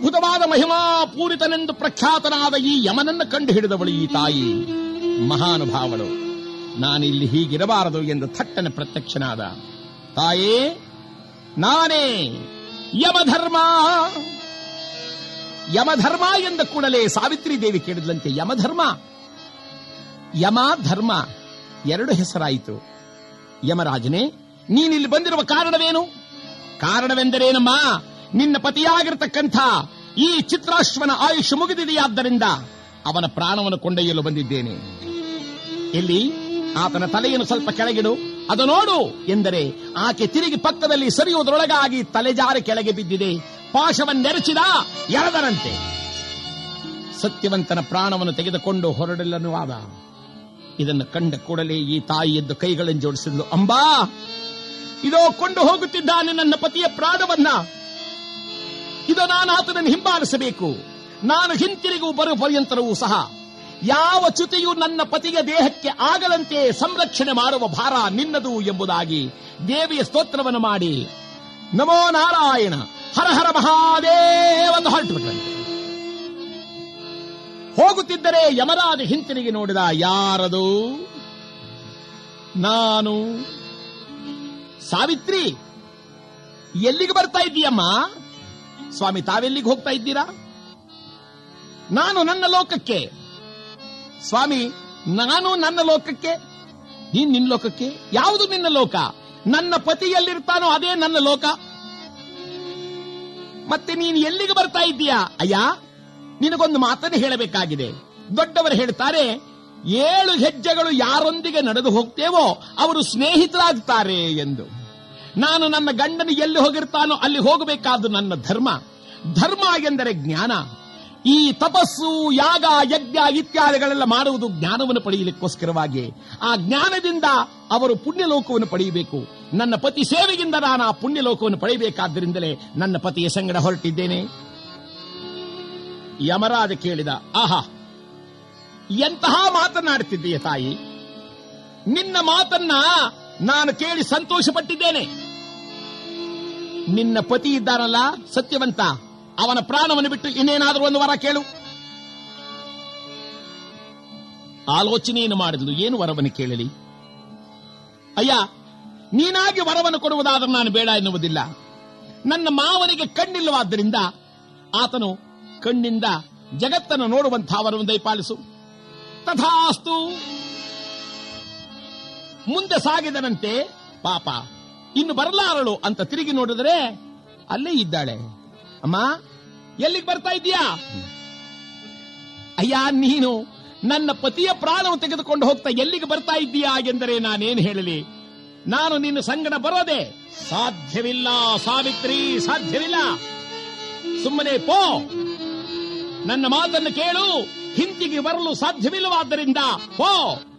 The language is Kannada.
ಅದ್ಭುತವಾದ ಮಹಿಮಾ ಪೂರಿತನೆಂದು ಪ್ರಖ್ಯಾತನಾದ ಈ ಯಮನನ್ನು ಕಂಡು ಹಿಡಿದವಳು ಈ ತಾಯಿ ಮಹಾನುಭಾವಳು ನಾನಿಲ್ಲಿ ಹೀಗಿರಬಾರದು ಎಂದು ಥಟ್ಟನೆ ಪ್ರತ್ಯಕ್ಷನಾದ ತಾಯೇ ನಾನೇ ಯಮಧರ್ಮ ಯಮಧರ್ಮ ಎಂದ ಕೂಡಲೇ ಸಾವಿತ್ರಿ ದೇವಿ ಕೇಳಿದ್ಲಂತೆ ಯಮಧರ್ಮ ಯಮ ಧರ್ಮ ಎರಡು ಹೆಸರಾಯಿತು ಯಮರಾಜನೇ ನೀನಿಲ್ಲಿ ಬಂದಿರುವ ಕಾರಣವೇನು ಕಾರಣವೆಂದರೇನಮ್ಮ ನಿನ್ನ ಪತಿಯಾಗಿರತಕ್ಕಂಥ ಈ ಚಿತ್ರಾಶ್ವನ ಆಯುಷ್ ಮುಗಿದಿದೆಯಾದ್ದರಿಂದ ಅವನ ಪ್ರಾಣವನ್ನು ಕೊಂಡೊಯ್ಯಲು ಬಂದಿದ್ದೇನೆ ಎಲ್ಲಿ ಆತನ ತಲೆಯನ್ನು ಸ್ವಲ್ಪ ಕೆಳಗಿಡು ಅದು ನೋಡು ಎಂದರೆ ಆಕೆ ತಿರುಗಿ ಪಕ್ಕದಲ್ಲಿ ಸರಿಯುವುದರೊಳಗಾಗಿ ತಲೆಜಾರಿ ಕೆಳಗೆ ಬಿದ್ದಿದೆ ಪಾಶವನ್ನೆರಚಿದ ಎಳೆದರಂತೆ ಸತ್ಯವಂತನ ಪ್ರಾಣವನ್ನು ತೆಗೆದುಕೊಂಡು ಹೊರಡಲನುವಾದ ಇದನ್ನು ಕಂಡ ಕೂಡಲೇ ಈ ತಾಯಿ ಎದ್ದು ಕೈಗಳನ್ನು ಜೋಡಿಸಿದ್ಲು ಅಂಬಾ ಇದೋ ಕೊಂಡು ಹೋಗುತ್ತಿದ್ದಾನೆ ನನ್ನ ಪತಿಯ ಪ್ರಾಣವನ್ನ ಇದು ನಾನು ಆತನನ್ನು ಹಿಂಬಾಲಿಸಬೇಕು ನಾನು ಹಿಂತಿರುಗು ಬರುವ ಪರ್ಯಂತರವೂ ಸಹ ಯಾವ ಚ್ಯುತಿಯು ನನ್ನ ಪತಿಯ ದೇಹಕ್ಕೆ ಆಗದಂತೆ ಸಂರಕ್ಷಣೆ ಮಾಡುವ ಭಾರ ನಿನ್ನದು ಎಂಬುದಾಗಿ ದೇವಿಯ ಸ್ತೋತ್ರವನ್ನು ಮಾಡಿ ನಮೋ ನಾರಾಯಣ ಹರ ಹರ ಮಹಾದೇವಂದು ಹೊರಟುಬಿಟ್ರಂತೆ ಹೋಗುತ್ತಿದ್ದರೆ ಯಮರಾಜ ಹಿಂತಿರುಗಿ ನೋಡಿದ ಯಾರದು ನಾನು ಸಾವಿತ್ರಿ ಎಲ್ಲಿಗೆ ಬರ್ತಾ ಇದ್ದೀಯಮ್ಮ ಸ್ವಾಮಿ ತಾವೆಲ್ಲಿಗೆ ಹೋಗ್ತಾ ಇದ್ದೀರಾ ನಾನು ನನ್ನ ಲೋಕಕ್ಕೆ ಸ್ವಾಮಿ ನಾನು ನನ್ನ ಲೋಕಕ್ಕೆ ನೀನ್ ನಿನ್ನ ಲೋಕಕ್ಕೆ ಯಾವುದು ನಿನ್ನ ಲೋಕ ನನ್ನ ಪತಿ ಎಲ್ಲಿರ್ತಾನೋ ಅದೇ ನನ್ನ ಲೋಕ ಮತ್ತೆ ನೀನು ಎಲ್ಲಿಗೆ ಬರ್ತಾ ಇದ್ದೀಯಾ ಅಯ್ಯ ನಿನಗೊಂದು ಮಾತನ್ನು ಹೇಳಬೇಕಾಗಿದೆ ದೊಡ್ಡವರು ಹೇಳ್ತಾರೆ ಏಳು ಹೆಜ್ಜೆಗಳು ಯಾರೊಂದಿಗೆ ನಡೆದು ಹೋಗ್ತೇವೋ ಅವರು ಸ್ನೇಹಿತರಾಗ್ತಾರೆ ಎಂದು ನಾನು ನನ್ನ ಗಂಡನು ಎಲ್ಲಿ ಹೋಗಿರ್ತಾನೋ ಅಲ್ಲಿ ಹೋಗಬೇಕಾದ್ದು ನನ್ನ ಧರ್ಮ ಧರ್ಮ ಎಂದರೆ ಜ್ಞಾನ ಈ ತಪಸ್ಸು ಯಾಗ ಯಜ್ಞ ಇತ್ಯಾದಿಗಳೆಲ್ಲ ಮಾಡುವುದು ಜ್ಞಾನವನ್ನು ಪಡೆಯಲಿಕ್ಕೋಸ್ಕರವಾಗಿ ಆ ಜ್ಞಾನದಿಂದ ಅವರು ಪುಣ್ಯಲೋಕವನ್ನು ಪಡೆಯಬೇಕು ನನ್ನ ಪತಿ ಸೇವೆಯಿಂದ ನಾನು ಆ ಪುಣ್ಯಲೋಕವನ್ನು ಪಡೆಯಬೇಕಾದ್ದರಿಂದಲೇ ನನ್ನ ಪತಿಯ ಸಂಗಡ ಹೊರಟಿದ್ದೇನೆ ಯಮರಾಜ ಕೇಳಿದ ಆಹಾ ಎಂತಹ ಮಾತನಾಡುತ್ತಿದ್ದೀಯ ತಾಯಿ ನಿನ್ನ ಮಾತನ್ನ ನಾನು ಕೇಳಿ ಸಂತೋಷಪಟ್ಟಿದ್ದೇನೆ ನಿನ್ನ ಪತಿ ಇದ್ದಾರಲ್ಲ ಸತ್ಯವಂತ ಅವನ ಪ್ರಾಣವನ್ನು ಬಿಟ್ಟು ಇನ್ನೇನಾದರೂ ಒಂದು ವರ ಕೇಳು ಆಲೋಚನೆಯನ್ನು ಮಾಡಿದ್ಲು ಏನು ವರವನ್ನು ಕೇಳಲಿ ಅಯ್ಯ ನೀನಾಗಿ ವರವನ್ನು ಕೊಡುವುದಾದರೂ ನಾನು ಬೇಡ ಎನ್ನುವುದಿಲ್ಲ ನನ್ನ ಮಾವನಿಗೆ ಕಣ್ಣಿಲ್ಲವಾದ್ದರಿಂದ ಆತನು ಕಣ್ಣಿಂದ ಜಗತ್ತನ್ನು ನೋಡುವಂತಹ ವರವನ್ನು ದಯಪಾಲಿಸು ತಥಾಸ್ತು ಮುಂದೆ ಸಾಗಿದನಂತೆ ಪಾಪ ಇನ್ನು ಬರಲಾರಳು ಅಂತ ತಿರುಗಿ ನೋಡಿದ್ರೆ ಅಲ್ಲೇ ಇದ್ದಾಳೆ ಅಮ್ಮ ಎಲ್ಲಿಗೆ ಬರ್ತಾ ಇದ್ದೀಯಾ ಅಯ್ಯ ನೀನು ನನ್ನ ಪತಿಯ ಪ್ರಾಣವು ತೆಗೆದುಕೊಂಡು ಹೋಗ್ತಾ ಎಲ್ಲಿಗೆ ಬರ್ತಾ ಇದ್ದೀಯಾ ಎಂದರೆ ನಾನೇನು ಹೇಳಲಿ ನಾನು ನಿನ್ನ ಸಂಗಡ ಬರೋದೆ ಸಾಧ್ಯವಿಲ್ಲ ಸಾವಿತ್ರಿ ಸಾಧ್ಯವಿಲ್ಲ ಸುಮ್ಮನೆ ಪೋ ನನ್ನ ಮಾತನ್ನು ಕೇಳು ಹಿಂತಿಗೆ ಬರಲು ಸಾಧ್ಯವಿಲ್ಲವಾದ್ದರಿಂದ ಪೋ